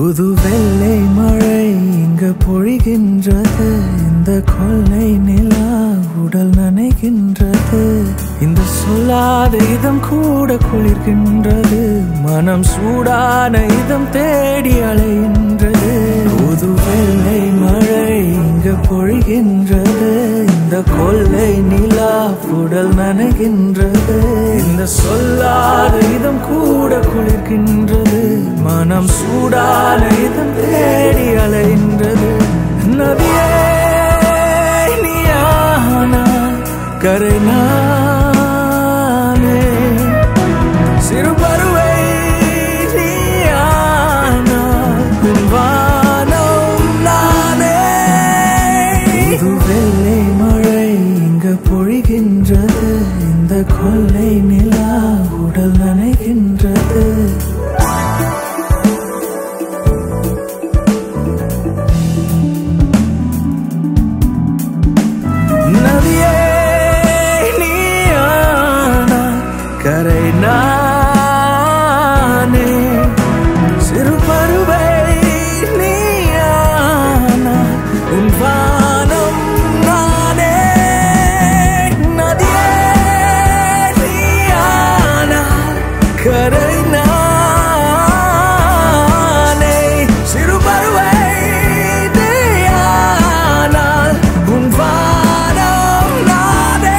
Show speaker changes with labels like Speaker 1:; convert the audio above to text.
Speaker 1: புது வெள்ளை மழை இங்கு பொழிகின்றது இந்த கொள்ளை நிலா உடல் நனைகின்றது இந்த சொல்லாத இதம் கூட குளிர்கின்றது மனம் சூடான இதம் தேடி அலைகின்றது புது வெள்ளை மழை இங்கு பொழிகின்றது இந்த கொள்ளை நிலா உடல் நனைகின்றது இந்த சொல்லாத இதம் கூட குளிர்கின்றது மனம் சூடான இதம் தேடி அலைகின்றது நதியே நீயானா கரை நானே சிறு பருவை நீயானால் உன் வானம் நானே புது வெள்ளை மழை இங்கு பொழிகின்றது இந்த கொள்ளை நிலா உடல் நனைகின்றது நதியே நீயானா கரை நானே சிறு பருவை நீயானா உன் வானம் நானே நதியே நீயானா கரை நானே சிறு பருவை நீயானால் உன் வானம் நானே